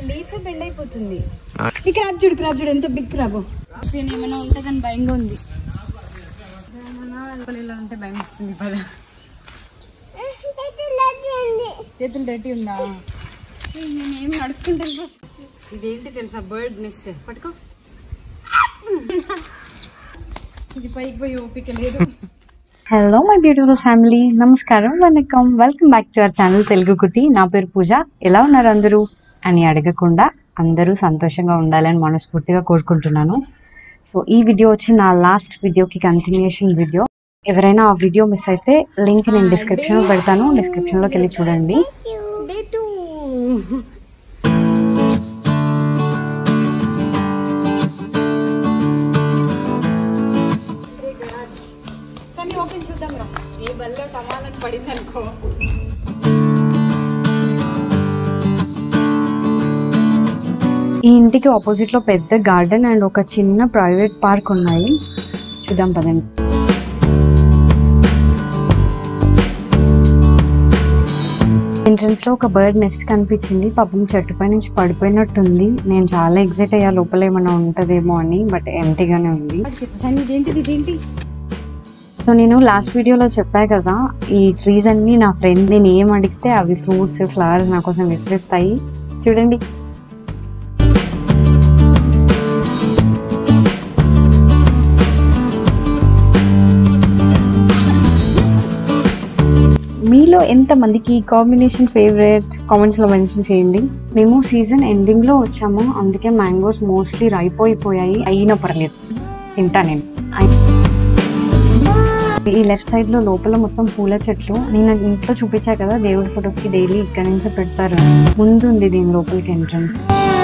Leaf bend అయిపోతుంది ఈ crab చూడు క్రాబ్ చూడు ఎంత బిగ్ క్రాబ్ ఏమైనా ఉంటుందని భయంగా ఉంది ఏమన్నా ఇలా ఉంటే భయం ఇస్తుంది పద చేతులు డర్టీ ఉందా నేనేం నడుచుకుంటే ఇదేంటి తెలుసా బర్డ్ నెక్స్ట్ పట్టుకో ఇది పైకి పోయి ఓపిక లేదు హలో మై బ్యూటిఫుల్ ఫ్యామిలీ నమస్కారం వనకం welcome back to our channel Telugu కుట్టి నా పేరు పూజ ఎలా ఉన్నారు అందరూ అని అడగకుండా అందరూ సంతోషంగా ఉండాలని మనస్ఫూర్తిగా కోరుకుంటున్నాను సో ఈ వీడియో వచ్చి నా లాస్ట్ వీడియోకి కంటిన్యూషన్ వీడియో ఎవరైనా ఆ వీడియో మిస్ అయితే లింక్ నేను డిస్క్రిప్షన్లో పెడతాను డిస్క్రిప్షన్లోకి వెళ్ళి చూడండి డే టూ సన్నీ ఓపెన్ చూద్దాం రా ఏ బల్లో టమాలని పడింది అనుకో ఈ ఇంటికి ఆపోజిట్లో పెద్ద గార్డెన్ అండ్ ఒక చిన్న ప్రైవేట్ పార్క్ ఉన్నాయి చూద్దాం పదండి ఎంట్రన్స్ లో ఒక బర్డ్ నెస్ట్ కనిపించింది పాపం చెట్టుపై నుంచి పడిపోయినట్టుంది నేను చాలా ఎగ్జైట్ అయ్యా లోపల ఏమైనా ఉంటదేమో అని బట్ ఎంటీగానే ఉంది సన్నీ ఇదేంటిది ఇదేంటి సో నేను లాస్ట్ వీడియోలో చెప్పా కదా ఈ ట్రీస్ అన్ని నా ఫ్రెండ్ నేను ఏం అడిగితే అవి ఫ్రూట్స్ ఫ్లవర్స్ నా కోసం విసిరిస్తాయి చూడండి మీలో ఎంతమందికి ఈ కాంబినేషన్ ఫేవరెట్ కామెంట్స్లో మెన్షన్ చేయండి మేము సీజన్ ఎండింగ్లో వచ్చాము అందుకే మ్యాంగోస్ మోస్ట్లీ రైపోయిపోయాయి అయినా పర్లేదు తింటా నేను అయి- ఈ లెఫ్ట్ సైడ్ లో లోపల మొత్తం పూల చెట్లు నేను ఇంట్లో చూపించా కదా దేవుడి ఫొటోస్ కి డైలీ ఇక్కడ నుంచే పెడతారు ముందు ఉంది దీని లోపలికి ఎంట్రన్స్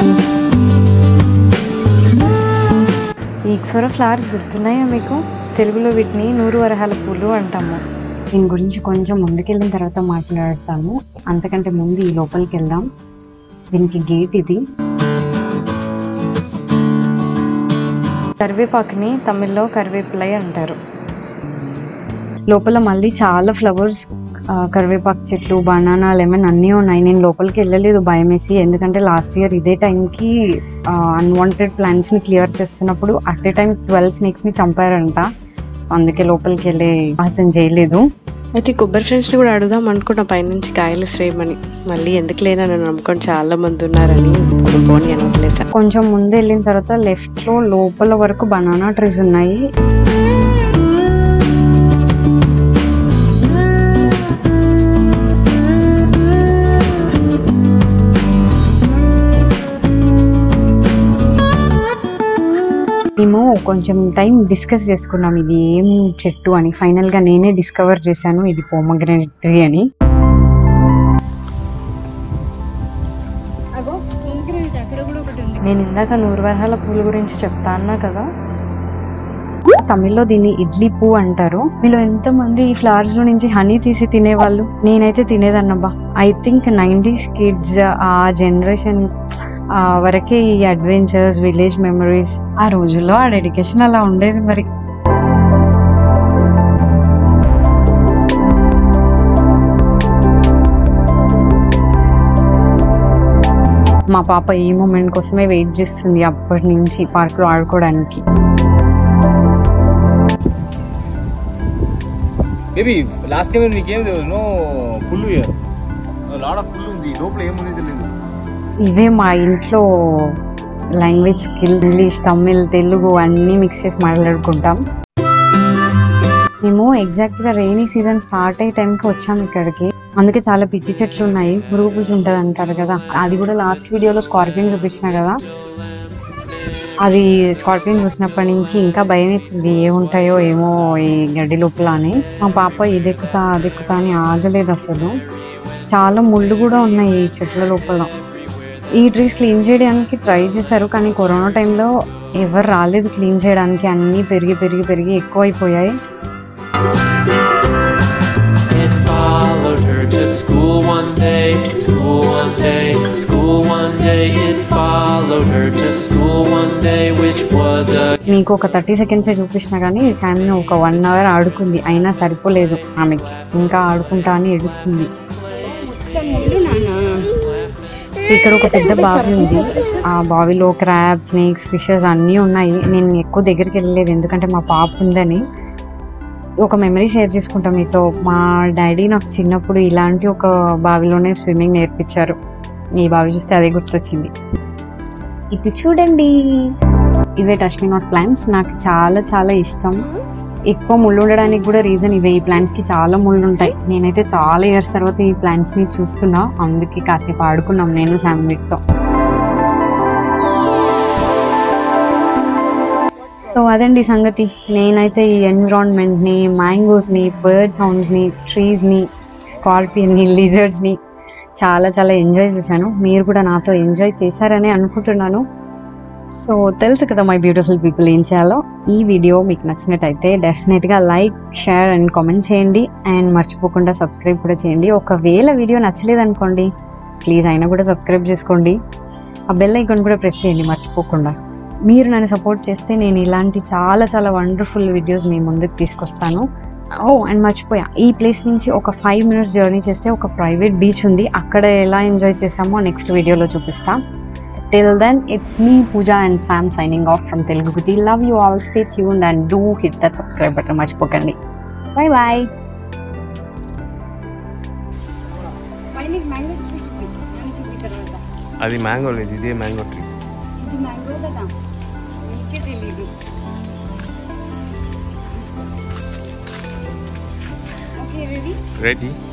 ఈ ఇక్స్వర ఫ్లవర్స్ గుర్తున్నాయా మీకు తెలుగులో వీటిని నూరు వరహాల పూలు అంటాము దీని గురించి కొంచెం ముందుకెళ్ళిన తర్వాత మాట్లాడతాను అంతకంటే ముందు ఈ లోపలికి వెళ్దాం దీనికి గేట్ ఇది కరివేపాకుని తమిళ్లో కరివేపులై అంటారు లోపల మళ్ళీ చాలా ఫ్లవర్స్ ఆ, కరివేపాకు చెట్లు బనానా లెమన్ అన్నీ ఉన్నాయి నేను లోపలికి వెళ్ళలేదు భయం వేసి ఎందుకంటే లాస్ట్ ఇయర్ ఇదే టైంకి అన్వాంటెడ్ ప్లాంట్స్ని క్లియర్ చేస్తున్నప్పుడు అట్ ఏ టైం ట్వెల్వ్ స్నేక్స్ని చంపారంట అందుకే లోపలికి వెళ్ళే సాహసం చేయలేదు అయితే కొబ్బరి ఫ్రెండ్స్ని కూడా అడుగుదాం అనుకున్న పైనుంచి కాయలు శ్రేయమని మళ్ళీ ఎందుకు లేనా నన్ను నమ్ముకొని చాలా మంది ఉన్నారని పోనీ అని వదిలేసా కొంచెం ముందు వెళ్ళిన తర్వాత లెఫ్ట్లో లోపల వరకు బనానా ట్రీస్ ఉన్నాయి మేము కొంచెం టైం డిస్కస్ చేసుకున్నాం ఇది ఏం చెట్టు అని ఫైనల్ గా నేనే డిస్కవర్ చేశాను ఇది పోమగ్రనేట్ ట్రీ అని అగో పొంగిరేట్ అక్కడ కూడా ఒకటి ఉంది నేను ఇందాక నూరు వరహాల పూల గురించి చెప్తా అన్నా కదా తమిళ్లో దీన్ని ఇడ్లీ పూ అంటారు మీలో ఎంత మంది ఈ ఫ్లవర్స్ లో నుంచి హనీ తీసి తినేవాళ్ళు నేనైతే తినేదన్నబ్బా ఐ థింక్ నైంటీస్ కిడ్స్ ఆ జనరేషన్ వరకే ఈ అడ్వెంచర్స్ విలేజ్ మెమరీస్ ఆ రోజుల్లో ఆ డెడికేషన్ అలా ఉండేది మరి మా పాప ఈ మూమెంట్ కోసమే వెయిట్ చేస్తుంది అప్పటి నుంచి పార్క్ లో ఆడుకోవడానికి బేబీ లాస్ట్ టైం నీకేం లేదు నో పుల్లు ఇయర్ లాడ పుల్లు ఉంది లోపల ఏముంది తెలియదు ఇవే మా ఇంట్లో language skill English Tamil Telugu అన్నీ మిక్స్ చేసి మాట్లాడుకుంటాం మేము ఎగ్జాక్ట్గా రెయినీ సీజన్ స్టార్ట్ అయ్యే టైంకి వచ్చాం ఇక్కడికి అందుకే చాలా పిచ్చి చెట్లు ఉన్నాయి పురుగుపుల్స్ ఉంటుంది అంటారు కదా అది కూడా లాస్ట్ వీడియోలో స్కార్పియన్ చూపించిన కదా అది స్కార్పియన్ చూసినప్పటి నుంచి ఇంకా భయం వేసింది ఏముంటాయో ఏమో ఈ గడ్డి లోపల అని మా పాప ఇదెక్కుతా అదెక్కుతా అని ఆగలేదు అసలు చాలా ముళ్ళు కూడా ఉన్నాయి ఈ చెట్ల లోపల ఈ ట్రీస్ క్లీన్ చేయడానికి ట్రై చేశారు కానీ కరోనా టైంలో ఎవరు రాలేదు క్లీన్ చేయడానికి అన్నీ పెరిగి పెరిగి పెరిగి ఎక్కువ అయిపోయాయి It followed her to school one day, school one day, school one day. It followed her to school one day, which was a మీకు ఒక థర్టీ సెకండ్స్ చూపించిన కానీ శామ్ని ఒక వన్ అవర్ ఆడుకుంది అయినా సరిపోలేదు ఆమెకి ఇంకా ఆడుకుంటా అని ఏడుస్తుంది మొత్తం ముళ్ళు నాన్న ఇక్కడ ఒక పెద్ద బావి ఉంది ఆ బావిలో క్రాబ్ స్నేక్స్ ఫిషెస్ అన్నీ ఉన్నాయి నేను ఎక్కువ దగ్గరికి వెళ్ళలేదు ఎందుకంటే మా పాప ఉందని ఒక మెమరీ షేర్ చేసుకుంటాం మీతో మా డాడీ నాకు చిన్నప్పుడు ఇలాంటి ఒక బావిలోనే స్విమ్మింగ్ నేర్పించారు ఈ బావి చూస్తే అదే గుర్తొచ్చింది ఇది చూడండి ఇవే టచ్మింగ్ ఆఫ్ ప్లాంట్స్ నాకు చాలా చాలా ఇష్టం ఎక్కువ ముళ్ళు ఉండడానికి కూడా రీజన్ ఇవే ఈ ప్లాంట్స్ కి చాలా ముళ్ళు ఉంటాయి నేనైతే చాలా ఇయర్స్ తర్వాత ఈ ప్లాంట్స్ ని చూస్తున్నా అందుకే కాసేపు ఆడుకున్నాం నేను శామ్విక్తో సో అదండి సంగతి నేనైతే ఈ ఎన్విరాన్మెంట్ని మ్యాంగోస్ని బర్డ్ సౌండ్స్ని ట్రీస్ని స్కార్పియన్ని లిజర్డ్స్ని చాలా చాలా ఎంజాయ్ చేశాను మీరు కూడా నాతో ఎంజాయ్ చేశారని అనుకుంటున్నాను సో తెలుసు కదా మై బ్యూటిఫుల్ పీపుల్ ఏం చేయాలో ఈ వీడియో మీకు నచ్చినట్టయితే డెఫినెట్గా లైక్ షేర్ అండ్ కామెంట్ చేయండి అండ్ మర్చిపోకుండా సబ్స్క్రైబ్ కూడా చేయండి ఒకవేళ వీడియో నచ్చలేదు అనుకోండి ప్లీజ్ అయినా కూడా సబ్స్క్రైబ్ చేసుకోండి ఆ బెల్ ఐకాన్ కూడా ప్రెస్ చేయండి మర్చిపోకుండా మీరు నన్ను సపోర్ట్ చేస్తే నేను ఇలాంటి చాలా చాలా వండర్ఫుల్ వీడియోస్ మీ ముందుకు తీసుకొస్తాను ఓ అండ్ మర్చిపోయా ఈ ప్లేస్ నుంచి ఒక ఫైవ్ మినిట్స్ జర్నీ చేస్తే ఒక ప్రైవేట్ బీచ్ ఉంది అక్కడ ఎలా ఎంజాయ్ చేసామో నెక్స్ట్ వీడియోలో చూపిస్తా till then it's me Pooja and Sam signing off from Telugu గుటి love you all stay tune and do hit that subscribe button మర్చిపోకండి బాయ్ బాయ్ మళ్ళీ నీకు మ్యాంగో ట్రీ చూపి నేను చూపి తర్వాత అది మ్యాంగో లేదు ఇదే మ్యాంగో ట్రీ ఇది మ్యాంగో కదా నీకే తెలీదు ఓకే రెడీ రెడీ